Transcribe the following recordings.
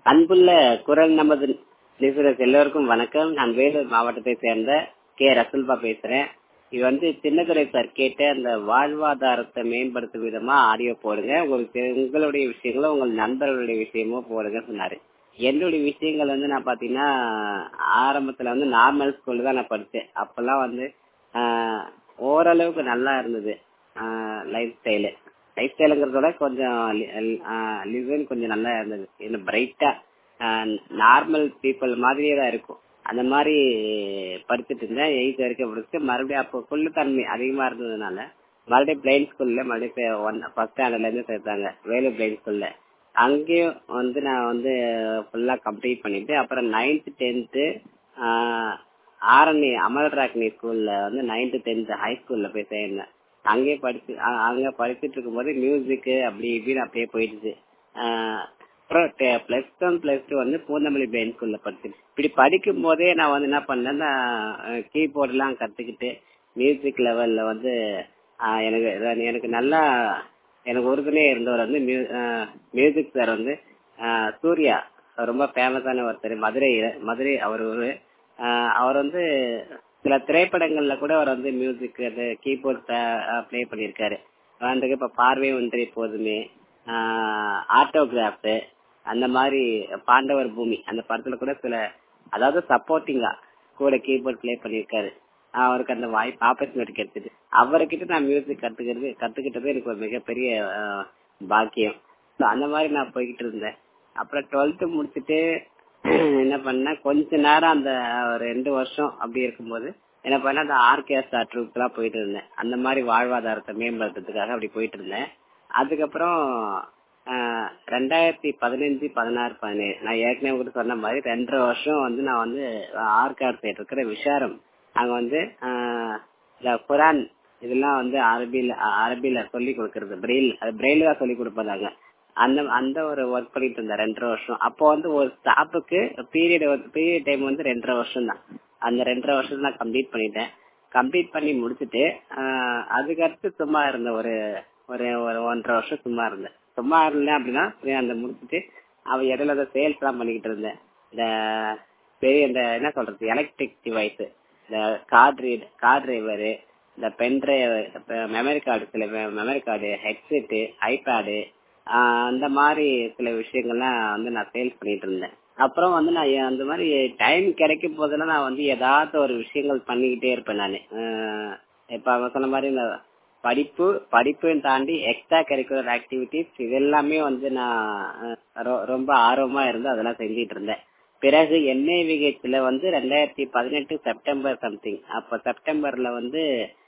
அன்புள்ள குரல் நமது லிசனர்ஸ் எல்லோருக்கும் வணக்கம் நான் வேலூர் மாவட்டத்தை சேர்ந்த கே ரசுல்பா பேசுறேன் இது வந்து சின்னதுரை சார் கேட்ட அந்த வாழ்வாதாரத்தை மேம்படுத்தும் விதமா ஆடியோ போடுங்க உங்களுக்கு உங்களுடைய விஷயங்களும் உங்கள் நண்பர்களுடைய விஷயமும் போடுங்க சொன்னாரு என்னுடைய விஷயங்கள் வந்து நான் பாத்தீங்கன்னா ஆரம்பத்துல வந்து நார்மல் ஸ்கூல்ல தான் நான் படிச்சேன் அப்பெல்லாம் வந்து ஆஹ், ஓரளவுக்கு நல்லா இருந்தது லைஃப் ஸ்டைலு லைஃப் ஸ்டைலுங்கிறதோட கொஞ்சம் லிவன் கொஞ்சம் நல்லா இருந்தது இன்னும் பிரைட்டா நார்மல் பீப்புள் மாதிரியே தான் இருக்கும் அந்த மாதிரி படிச்சுட்டு இருந்தேன் எயித் வரைக்கும் படிச்சுட்டு மறுபடியும் அப்போ குள்ளு தன்மை அதிகமா இருந்ததுனால மறுபடியும் பிளைன் ஸ்கூல்ல மறுபடியும் ஒன் ஃபர்ஸ்ட் ஸ்டாண்டர்ட்ல இருந்து சேர்த்தாங்க வேலூர் பிளைன் ஸ்கூல்ல அங்கேயும் வந்து நான் வந்து ஃபுல்லா கம்ப்ளீட் பண்ணிட்டு அப்புறம் நைன்த் டென்த்து ஆரணி அமல் ராக்னி ஸ்கூல்ல வந்து நைன்த் டென்த் ஹை ஸ்கூல்ல போய் சேர்ந்தேன் அங்கேயே படிச்சு அ- அங்க படிச்சுட்டு இருக்கும்போது மியூசிக் அப்படி இப்படின்னு அப்படியே போயிடுச்சு ஆஹ் அப்புறம் பிளஸ் ஒன் பிளஸ் டூ வந்து பூந்தமல்லி பிளைன் ஸ்கூல்ல படிச்சேன் இப்படி படிக்கும் போதே நான் வந்து என்ன பண்ணேன்னா கீபோர்ட் எல்லாம் கத்துக்கிட்டு மியூசிக் லெவல்ல வந்து ஆஹ் எனக்கு எனக்கு நல்லா எனக்கு ஒருத்தனே இருந்தவர் வந்து மியூசிக் சார் வந்து ஆஹ் சூர்யா ரொம்ப ஃபேமஸான ஒருத்தர் மதுரை மதுரை அவர் ஒரு ஆஹ் அவர் வந்து சில திரைப்படங்கள்ல கூட அவர் வந்து மியூசிக் அந்த கீபோர்ட் ப்ளே பண்ணியிருக்காரு உதாரணத்துக்கு இப்ப பார்வை ஒன்றே போதுமே ஆட்டோகிராஃப் அந்த மாதிரி பாண்டவர் பூமி அந்த படத்துல கூட சில அதாவது சப்போர்ட்டிங்கா கூட கீபோர்ட் ப்ளே பண்ணியிருக்காரு அவருக்கு அந்த வாய்ப்பு ஆப்பர்ச்சுனிட்டி கிடைச்சது அவர்கிட்ட நான் மியூசிக் கத்துக்கிறது கத்துக்கிட்டது எனக்கு ஒரு மிகப்பெரிய ஆஹ், பாக்கியம் So, அந்த மாதிரி நான் போய்கிட்டு இருந்தேன் அப்புறம் டுவெல்த் முடிச்சுட்டு என்ன பண்ணேன் கொஞ்ச நேரம் அந்த ஒரு ரெண்டு வருஷம் அப்படி இருக்கும்போது என்ன பண்ண அந்த ஆர்கேஸ்ட்ரா ட்ரூப் எல்லாம் போயிட்டு இருந்தேன் அந்த மாதிரி வாழ்வாதாரத்தை மேம்படுத்துறதுக்காக அப்படி போயிட்டு இருந்தேன் அதுக்கப்புறம் ஆஹ், ரெண்டாயிரத்தி பதினஞ்சு பதினாறு பதினேழு நான் ஏற்கனவே கூட சொன்ன மாதிரி ரெண்டரை வருஷம் வந்து நான் வந்து ஆர்காட் சைடு இருக்கிற விஷாரம் அங்க வந்து ஆஹ், இந்த குரான் இதெல்லாம் வந்து அரபில அரபில சொல்லி கொடுக்கறது பிரெயில் அது பிரெயில் தான் சொல்லி கொடுப்பாங்க அந்த அந்த ஒரு ஒர்க் பண்ணிட்டு இருந்தேன் ரெண்டரை வருஷம் அப்போ வந்து ஒரு ஸ்டாப்புக்கு பீரியட் பீரியட் டைம் வந்து ரெண்டரை வருஷம் தான் அந்த ரெண்டரை வருஷம் நான் கம்ப்ளீட் பண்ணிட்டேன் கம்ப்ளீட் பண்ணி முடிச்சுட்டு ஆஹ், அதுக்கடுத்து சும்மா இருந்த ஒரு ஒரு ஒரு ஒன்றரை வருஷம் சும்மா இருந்தேன் சும்மா இருந்தேன் அப்படின்னா அப்படியே அந்த முடிச்சுட்டு அவ இடையில அந்த சேல்ஸ் எல்லாம் பண்ணிக்கிட்டு இருந்தேன் இந்த பெரிய இந்த என்ன சொல்றது எலக்ட்ரிக் டிவைஸ் இந்த கார் ரீட் கார் டிரைவரு இந்த பென் டிரைவ் மெமரி கார்டு சில மெமரி கார்டு ஹெட்செட்டு ஐபேடு அந்த மாதிரி சில விஷயங்கள்லாம் வந்து நான் சேல்ஸ் பண்ணிட்டு இருந்தேன் அப்புறம் வந்து நான் எ- அந்த மாதிரி டைம் கிடைக்கும் போதெல்லாம் நான் வந்து ஏதாவது ஒரு விஷயங்கள் பண்ணிக்கிட்டே இருப்பேன் நான் இப்ப அவங்க சொன்ன மாதிரி இந்த படிப்பு படிப்பையும் தாண்டி எக்ஸ்ட்ரா கரிக்குலர் ஆக்டிவிட்டிஸ் இது எல்லாமே வந்து நான் அஹ், ரொ- ரொம்ப ஆர்வமா இருந்து அதெல்லாம் செஞ்சிட்டு இருந்தேன் பிறகு என்ஐவிஹெச்ல வந்து ரெண்டாயிரத்தி பதினெட்டு செப்டம்பர் சம்திங் அப்ப செப்டம்பர்ல வந்து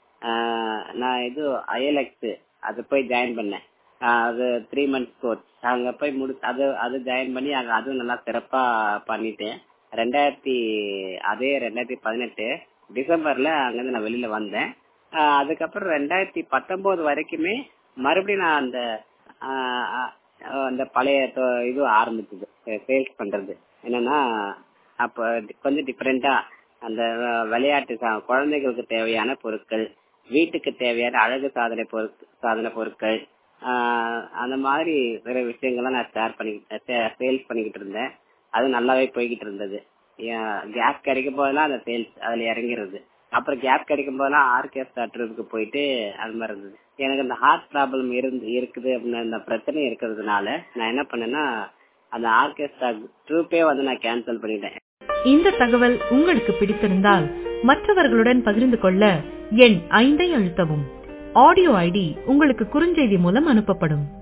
ஆஹ், நான் இது ஐஎல்எக்ஸ் அது போய் ஜாயின் பண்ணேன் ஆஹ், அது த்ரீ மந்த்ஸ் கோர்ஸ் அங்க போய் முடி அது அது ஜாயின் பண்ணி அங்க அதுவும் நல்லா சிறப்பா பண்ணிட்டேன் ரெண்டாயிரத்தி அதே ரெண்டாயிரத்தி பதினெட்டு டிசம்பர்ல அங்கிருந்து நான் வெளியில வந்தேன் ஆஹ், அதுக்கப்புறம் ரெண்டாயிரத்தி பத்தொன்பது வரைக்குமே மறுபடியும் நான் அந்த ஆஹ், ஆஹ், அந்த பழைய தொ- இது ஆரம்பிச்சது சேல்ஸ் பண்றது என்னன்னா அப்ப கொஞ்சம் டிஃப்ரெண்டா அந்த அஹ், விளையாட்டு சா- குழந்தைகளுக்கு தேவையான பொருட்கள் வீட்டுக்கு தேவையான அழகு சாதனை பொருட் சாதன பொருட்கள் ஆஹ், அந்த மாதிரி சில விஷயங்கள்லாம் நான் ஷேர் பண்ணி சேல்ஸ் பண்ணிக்கிட்டு இருந்தேன் அது நல்லாவே போய்கிட்டு இருந்தது கேப் கிடைக்கும் போதெல்லாம் அந்த சேல்ஸ் அதுல இறங்கிறது அப்புறம் கேப் கிடைக்கும் போதெல்லாம் ஆர்கெஸ்ட்ரா ட்ரிப்புக்கு போயிட்டு அது மாதிரி இருந்தது எனக்கு அந்த ஹார்ட் ப்ராப்ளம் இருந்து இருக்குது அப்படின்னு அந்த பிரச்சனை இருக்கிறதுனால நான் என்ன பண்ணேன்னா அந்த ஆர்கெஸ்ட்ரா ட்ரூப்பே வந்து நான் கேன்சல் பண்ணிட்டேன் இந்த தகவல் உங்களுக்கு பிடித்திருந்தால் மற்றவர்களுடன் பகிர்ந்து கொள்ள எண் ஐந்தை அழுத்தவும் ஆடியோ ஐடி உங்களுக்கு குறுஞ்செய்தி மூலம் அனுப்பப்படும்